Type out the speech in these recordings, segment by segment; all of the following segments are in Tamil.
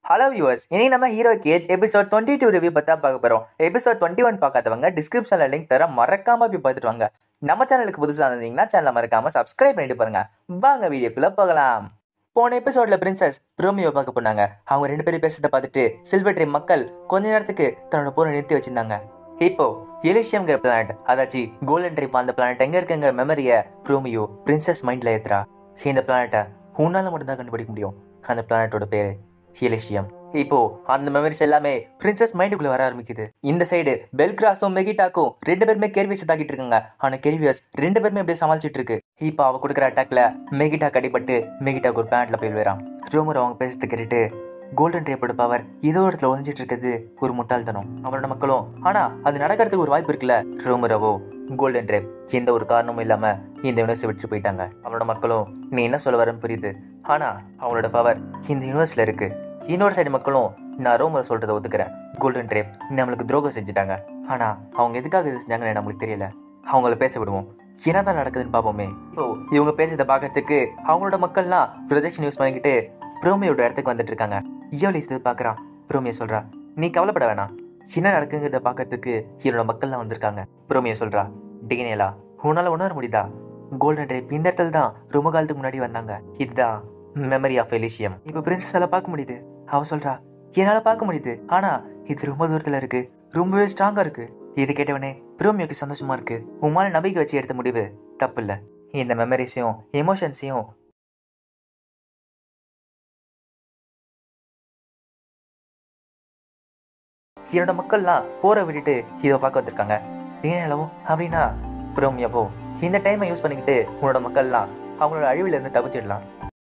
ஹலோ வியூவர்ஸ் இனி நம்ம hero cage episode twenty two review பத்தா பார்க்க போறோம் எபிசோட் டுவெண்ட்டி ஒன் பார்க்காதவங்க டிஸ்கிரிப்ஷன்ல லிங்க் தர மறக்காம போய் பார்த்துட்டு வாங்க நம்ம சேனலுக்கு புதுசாக இருந்தீங்கன்னா சேனலை மறக்காம சப்ஸ்கிரைப் பண்ணிட்டு பாருங்க வாங்க வீடியோக்குள்ள போகலாம் போன எபிசோட்ல பிரின்சஸ் ப்ரோமியோ பார்க்க போனாங்க அவங்க ரெண்டு பேரும் பேசுறத பார்த்துட்டு சில்வெட்ரி மக்கள் கொஞ்ச நேரத்துக்கு தன்னோட போரை நிறுத்தி வச்சிருந்தாங்க இப்போ எலிஷியம்ங்கிற பிளானட் அதாச்சு கோல்டன் ட்ரிப் அந்த பிளானட் எங்க இருக்குங்கிற மெமரியை ப்ரோமியோ பிரின்சஸ் மைண்ட்ல ஏத்துறா இந்த பிளானட்டை உன்னால மட்டும்தான் கண்டுபிடிக்க முடியும் அந்த பிளானட்டோட பேரு எலிஷியம் இப்போ அந்த மெமரிஸ் எல்லாமே பிரின்சஸ் மைண்டுக்குள்ள வர ஆரம்பிக்குது இந்த சைடு பெல்கிராஸும் மெகிட்டாக்கும் ரெண்டு பேருமே கேள்வி தாக்கிட்டு இருக்காங்க ஆனா கேள்வியஸ் ரெண்டு பேருமே அப்படியே சமாளிச்சிட்டு இருக்கு இப்போ அவ கொடுக்குற அட்டாக்ல மெகிட்டா கடிபட்டு மெகிட்டாக்கு ஒரு பேண்ட்ல போய் விழுறான் ரோமர் அவங்க பேசுறது கேட்டுட்டு கோல்டன் ரேப்போட பவர் ஏதோ ஒரு இடத்துல ஒளிஞ்சிட்டு இருக்கிறது ஒரு முட்டாள்தனம் அவனோட மக்களும் ஆனா அது நடக்கிறதுக்கு ஒரு வாய்ப்பு இருக்குல்ல ரோமரவோ கோல்டன் ரேப் எந்த ஒரு காரணமும் இல்லாம இந்த யூனிவர்ஸை விட்டு போயிட்டாங்க அவனோட மக்களும் நீ என்ன சொல்ல வரன்னு புரியுது ஆனா அவனோட பவர் இந்த யூனிவர்ஸ்ல இருக்கு இன்னொரு சைடு மக்களும் நான் ரோமரை சொல்றதை ஒத்துக்கிறேன் கோல்டன் ரேப் நம்மளுக்கு துரோகம் செஞ்சுட்டாங்க ஆனா அவங்க எதுக்காக இது செஞ்சாங்கன்னு நம்மளுக்கு தெரியல அவங்கள பேச விடுவோம் என்னதான் நடக்குதுன்னு பார்ப்போமே இப்போ இவங்க பேசுறதை பார்க்கறதுக்கு அவங்களோட மக்கள்லாம் ப்ரொஜெக்ஷன் யூஸ் பண்ணிக்கிட்டு ப்ரோமியோட இடத்துக்கு வந்துட்டு இருக்காங்க இயோலிஸ் இது பார்க்கறான் ப்ரோமியோ சொல்றா நீ கவலைப்பட வேணாம் என்ன நடக்குங்கிறத பார்க்கறதுக்கு என்னோட மக்கள்லாம் வந்திருக்காங்க ப்ரோமியோ சொல்றா டிகினேலா உன்னால உணர முடியுதா கோல்டன் ரேப் இந்த இடத்துல தான் ரொம்ப காலத்துக்கு முன்னாடி வந்தாங்க இதுதான் மெமரி ஆஃப் எலிஷியம் இப்போ பிரின்சஸால பார்க்க முடியுது அவ சொல்றா என்னால பார்க்க முடியுது ஆனா இது ரொம்ப தூரத்துல இருக்கு ரொம்பவே ஸ்ட்ராங்கா இருக்கு இது கேட்டவனே ப்ரோமியோக்கு சந்தோஷமா இருக்கு உமால நம்பிக்கை வச்சு எடுத்த முடிவு தப்பு இல்ல இந்த மெமரிஸையும் எமோஷன்ஸையும் என்னோட மக்கள்லாம் போரை விட்டுட்டு இதை பார்க்க வந்திருக்காங்க ஏனளவும் அப்படின்னா ப்ரோமியாவோ இந்த டைமை யூஸ் பண்ணிக்கிட்டு உன்னோட மக்கள்லாம் அவங்களோட அழிவுல இருந்து தப்பிச்சிடலாம்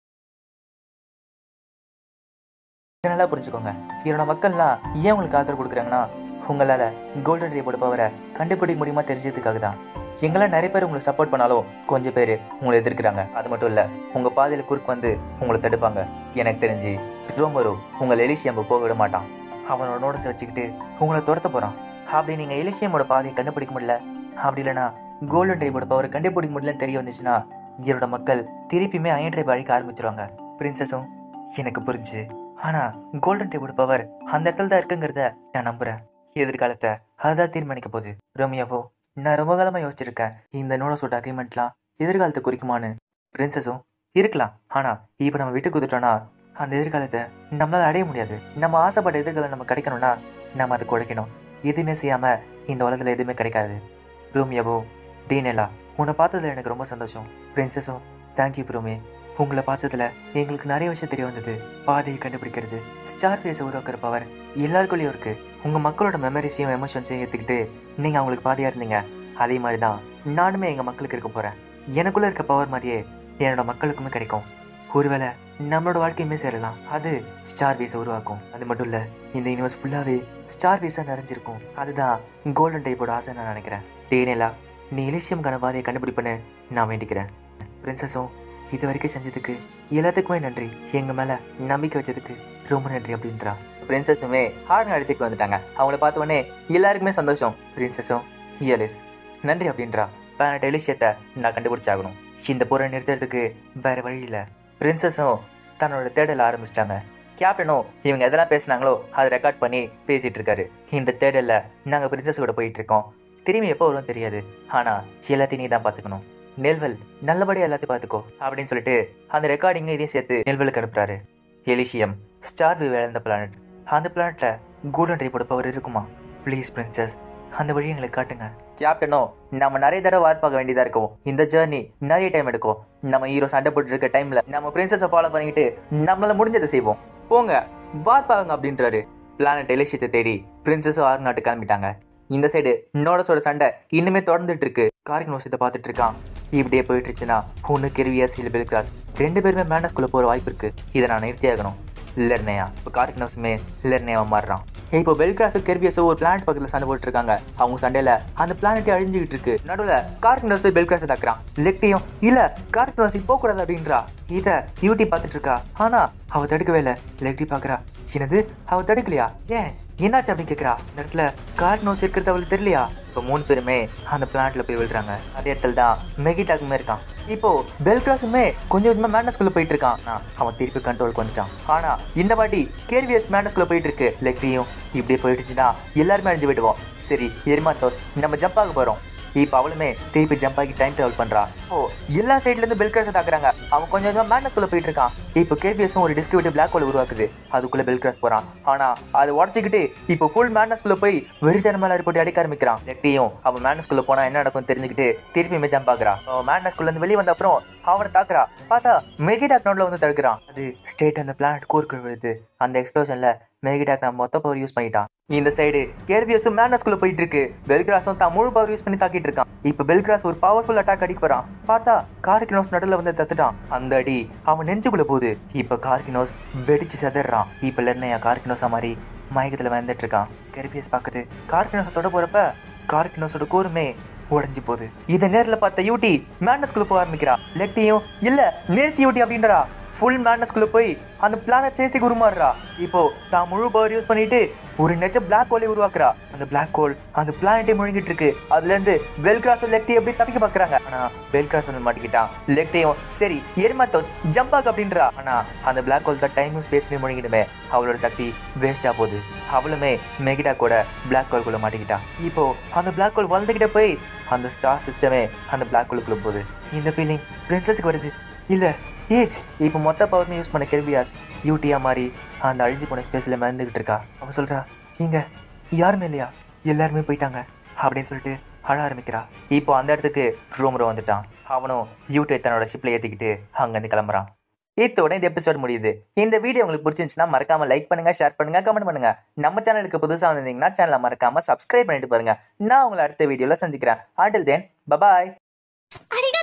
இதை நல்லா புரிஞ்சுக்கோங்க என்னோட மக்கள்லாம் ஏன் உங்களுக்கு ஆதரவு கொடுக்குறாங்கன்னா உங்களால கோல்டன் ரேப்போட பவரை கண்டுபிடிக்க முடியுமா தெரிஞ்சதுக்காக தான் எங்களால் நிறைய பேர் உங்களுக்கு சப்போர்ட் பண்ணாலும் கொஞ்சம் பேர் உங்களை எதிர்க்கிறாங்க அது மட்டும் இல்ல உங்க பாதையில குறுக்கு வந்து உங்களை தடுப்பாங்க எனக்கு தெரிஞ்சு ரோமரோ உங்களை எலிசியம்பு போக விட மாட்டான் அவனோட நோட்டஸை வச்சுக்கிட்டு உங்களை துரத்த போறான் அப்படி நீங்க எலிசியமோட பாதையை கண்டுபிடிக்க முடியல அப்படி இல்லைன்னா கோல்டன் ட்ரைபோட பவரை கண்டுபிடிக்க முடியலன்னு தெரிய வந்துச்சுன்னா என்னோட மக்கள் திருப்பியுமே அயன் ட்ரைப் அழிக்க ஆரம்பிச்சிருவாங்க பிரின்சஸும் எனக்கு புரிஞ்சு ஆனா கோல்டன் ட்ரைபோட பவர் அந்த இடத்துல தான் இருக்குங்கிறத நான் நம்புறேன் எதிர்காலத்தை அதுதான் தீர்மானிக்க போகுது ரோமியாவோ நான் ரொம்ப காலமா யோசிச்சிருக்கேன் இந்த நோடஸோட அக்ரிமெண்ட்லாம் எதிர்காலத்தை குறிக்குமான்னு பிரின்சஸும் இருக்கலாம் ஆனா இப்போ நம்ம விட்டு குடுத்துட்டோம்னா அந்த எதிர்காலத்தை நம்மளால அடைய முடியாது நம்ம ஆசைப்பட்ட எதிர்காலம் நம்ம கிடைக்கணும்னா நம்ம அதை கொடுக்கணும் எதுவுமே செய்யாம இந்த உலகத்துல எதுவுமே கிடைக்காது ப்ரூமியாவோ டீனெல்லா உன்னை பார்த்ததுல எனக்கு ரொம்ப சந்தோஷம் பிரின்சஸும் தேங்க்யூ ப்ரூமே உங்களை பார்த்ததுல எங்களுக்கு நிறைய விஷயம் தெரிய வந்தது பாதையை கண்டுபிடிக்கிறது ஸ்டார் ஃபேஸை உருவாக்குற பவர் எல்லாருக்குள்ளேயும் இருக்கு உங்க மக்களோட மெமரிஸையும் எமோஷன்ஸையும் ஏற்றுக்கிட்டு நீங்க அவங்களுக்கு பாதையா இருந்தீங்க அதே மாதிரி தான் நானுமே எங்க மக்களுக்கு இருக்க போறேன் எனக்குள்ள இருக்க பவர் மாதிரியே என்னோட மக்களுக்குமே கிடைக்கும் ஒருவேளை நம்மளோட வாழ்க்கையுமே சேரலாம் அது ஸ்டார் வேஸை உருவாக்கும் அது மட்டும் இல்ல இந்த யூனிவர்ஸ் ஃபுல்லாவே ஸ்டார் வேஸா நிறைஞ்சிருக்கும் அதுதான் கோல்டன் டைப்போட ஆசை நான் நினைக்கிறேன் டேனேலா நீ எலிஷியம் பாதையை கண்டுபிடிப்பேன்னு நான் வேண்டிக்கிறேன் பிரின்சஸும் இது வரைக்கும் செஞ்சதுக்கு எல்லாத்துக்குமே நன்றி எங்க மேல நம்பிக்கை வச்சதுக்கு ரொம்ப நன்றி அப்படின்றா பிரின்சஸுமே ஹார்ன் இடத்துக்கு வந்துட்டாங்க அவங்கள பார்த்த உடனே எல்லாருக்குமே சந்தோஷம் பிரின்சஸும் இயலிஸ் நன்றி அப்படின்றா பிளானட் எலிஷியத்தை நான் கண்டுபிடிச்சாகணும் இந்த போரை நிறுத்துறதுக்கு வேற வழி இல்லை பிரின்சஸும் தன்னோட தேடல ஆரம்பிச்சிட்டாங்க கேப்டனும் இவங்க எதெல்லாம் பேசுனாங்களோ அதை ரெக்கார்ட் பண்ணி பேசிட்டு இருக்காரு இந்த தேடல்ல நாங்க பிரின்சஸ் கூட போயிட்டு இருக்கோம் திரும்பி எப்போ வரும் தெரியாது ஆனா எல்லாத்தையும் நீ தான் பாத்துக்கணும் நெல்வல் நல்லபடியா எல்லாத்தையும் பாத்துக்கோ அப்படின்னு சொல்லிட்டு அந்த ரெக்கார்டிங்க இதையும் சேர்த்து நெல்வலுக்கு அனுப்புறாரு எலிஷியம் ஸ்டார் வியூ இழந்த பிளானட் அந்த பிளானட்ல கோல்டன் ட்ரைப்போட பவர் இருக்குமா ப்ளீஸ் பிரின்சஸ் அந்த வழி எங்களுக்கு காட்டுங்க கேப்டனோ நம்ம நிறைய தடவை வார் பார்க்க வேண்டியதா இருக்கும் இந்த ஜேர்னி நிறைய டைம் எடுக்கும் நம்ம ஹீரோ சண்டை போட்டு இருக்க டைம்ல நம்ம பிரின்சஸை ஃபாலோ பண்ணிக்கிட்டு நம்மளால முடிஞ்சதை செய்வோம் போங்க வார் பாருங்க அப்படின்றாரு பிளானட் எலிஷியத்தை தேடி பிரின்சஸும் ஆறு நாட்டு கிளம்பிட்டாங்க இந்த சைடு நோடஸோட சண்டை இன்னுமே தொடர்ந்துட்டு இருக்கு காரிக்னோஸ் இதை பார்த்துட்டு இருக்கான் இப்படியே போயிட்டு இருந்துச்சுன்னா ஒன்று கெருவியாஸ் இல்லை பெல்கிராஸ் ரெண்டு பேருமே மேனஸ்குள்ள போற வாய்ப்பு இருக்கு இதை நான் நிறுத்தியாகணும் லெர்னையா இப்போ காரிக்னோஸுமே லெர்னையாவா மாறுறான் இப்போ பெல்கிராஸும் கெர்பியஸும் ஒரு பிளானட் பக்கத்தில் சண்டை போட்டு இருக்காங்க அவங்க சண்டையில அந்த பிளானட்டே அழிஞ்சுக்கிட்டு இருக்கு நடுவில் கார்க்னோஸ் போய் பெல்கிராஸை தாக்குறான் லெக்டியும் இல்ல கார்க்னோஸ் போக கூடாது அப்படின்றா இத யூடி பார்த்துட்டு இருக்கா ஆனா அவ தடுக்கவே இல்லை லெக்டி பாக்குறா என்னது அவ தடுக்கலையா ஏன் என்னாச்சு அப்படி கேட்குறா இந்த இடத்துல கார் நோஸ் இருக்கிறது அவளுக்கு தெரியலையா இப்போ மூணு பேருமே அந்த பிளான்ட்ல போய் விழுறாங்க அதே இடத்துல தான் மெகிடாக்குமே இருக்கான் இப்போ பெல்கிராஸுமே கொஞ்சம் கொஞ்சமா மேட்னஸ்குள்ள போயிட்டு இருக்கான் ஆனா, அவன் திருப்பி கண்ட்ரோலுக்கு வந்துட்டான் ஆனா இந்த வாட்டி கேர்வியஸ் மேட்னஸ்குள்ள போயிட்டு இருக்கு லெக்ரியும் இப்படியே போயிட்டுச்சுன்னா எல்லாருமே அழிஞ்சு விடுவோம் சரி எர்மாத்தோஸ் நம்ம ஜம்ப் ஆக போறோம் இப்போ அவளுமே திருப்பி ஜம்ப் ஆகி டைம் டிராவல் பண்றா ஓ எல்லா சைடுல இருந்து பெல்கிராஸை தாக்குறாங்க அவன் கொஞ்சம் கொஞ்சமா மேட்னஸ்குள்ள போயிட்டு இருக்கான் இப்போ கேர்வியஸும் ஒரு டிஸ்க் விட்டு பிளாக் ஹோல் உருவாக்குது அதுக்குள்ள பெல்கிராஸ் போறான் ஆனா அதை உடச்சிக்கிட்டு இப்போ ஃபுல் மேட்னஸ்குள்ள போய் வெறித்தனமா எல்லாரும் போட்டு அடிக்க ஆரம்பிக்கிறான் லெக்டியும் அவன் மேட்னஸ்குள்ள போனா என்ன நடக்கும் தெரிஞ்சுக்கிட்டு திருப்பியுமே ஜம்ப் ஆகுறா அவன் மேட்னஸ்குள்ள இருந்து வெளியே வந்த அப்புறம் அவனை தாக்குறா பார்த்தா மெகிடாக் நோட்ல வந்து தடுக்கிறான் அது ஸ்டேட் அந்த பிளானட் கோர்க்கு விழுது அந்த எக்ஸ்ப்ளோஷன்ல மெகிடாக் நான் மொத்த பவர் யூஸ் பண்ணிட்டான் இந்த சைடு கேர்வியஸும் மேட்னஸ்குள்ள போயிட்டு இருக்கு பெல்கிராஸும் தான் முழு பவர் யூஸ் பண்ணி தாக்கிட்டு இருக்கான் இப்போ பெல்கிராஸ் ஒரு பவர்ஃபுல் அட்டாக் அடிக்க போறான் பார்த்தா கார்கினோஸ் நடுவில் வந்து தத்துட்டான் அந்த அடி அவன் நெஞ்சுக்குள்ள போகுது இப்போ கார்கினோஸ் வெடிச்சு செதறான் இப்போ லெர்னையா கார்கினோஸா மாதிரி மயக்கத்துல வந்துட்டு இருக்கான் கெர்பியஸ் பார்க்குது கார்கினோஸை தொட போறப்ப கார்கினோஸோட கூறுமே உடைஞ்சு போகுது இதை நேரில் பார்த்த யூட்டி மேட்னஸ்குள்ள போக ஆரம்பிக்கிறா லெக்டியும் இல்ல நிறுத்தி யூட்டி அப்படின்றா ஃபுல் மேட்னஸ்குள்ள போய் அந்த பிளானை சேசி உருமாறுறா இப்போ தான் முழு பவர் யூஸ் பண்ணிட்டு ஒரு நெச்ச பிளாக் ஹோலை உருவாக்குறா அந்த பிளாக் ஹோல் அந்த பிளானட்டே முழுங்கிட்டு இருக்கு அதுல இருந்து பெல்கிராஸ் லெக்டி எப்படி தப்பிக்க பாக்குறாங்க ஆனா பெல்கிராஸ் வந்து மாட்டிக்கிட்டான் லெக்டையும் சரி எர்மாத்தோஸ் ஜம்ப் ஆக் அப்படின்றா ஆனா அந்த பிளாக் ஹோல் தான் டைமும் ஸ்பேஸ்லயும் முழுங்கிடுமே அவளோட சக்தி வேஸ்டா போகுது அவளுமே மெகிடா கூட பிளாக் ஹோல் குள்ள மாட்டிக்கிட்டா இப்போ அந்த பிளாக் ஹோல் வளர்ந்துகிட்ட போய் அந்த ஸ்டார் சிஸ்டமே அந்த பிளாக் ஹோலுக்குள்ள போகுது இந்த ஃபீலிங் பிரின்சஸுக்கு வருது இல்ல ஏஜ் இப்போ மொத்த பவர்மே யூஸ் பண்ண கெர்பியாஸ் யூட்டியா மாதிரி அந்த அழிஞ்சு போன ஸ்பேஸில் மறந்துக்கிட்டு இருக்கா அவ சொல்றா இங்க யாருமே இல்லையா எல்லாருமே போயிட்டாங்க அப்படின்னு சொல்லிட்டு அழ ஆரம்பிக்கிறா இப்போ அந்த இடத்துக்கு ரூம்ரோ வந்துட்டான் அவனும் யூடியை தன்னோட ஷிப்பில் ஏற்றிக்கிட்டு அங்கேருந்து கிளம்புறான் இத்தோட இந்த எபிசோட் முடியுது இந்த வீடியோ உங்களுக்கு பிடிச்சிருந்துச்சுன்னா மறக்காம லைக் பண்ணுங்க ஷேர் பண்ணுங்க கமெண்ட் பண்ணுங்க நம்ம சேனலுக்கு புதுசாக வந்திருந்தீங்கன்னா சேனலை மறக்காம சப்ஸ்கிரைப் பண்ணிட்டு பாருங்க நான் உங்களை அடுத்த வீடியோவில் சந்திக்கிறேன் ஆண்டில் தென் பபாய் அடிடா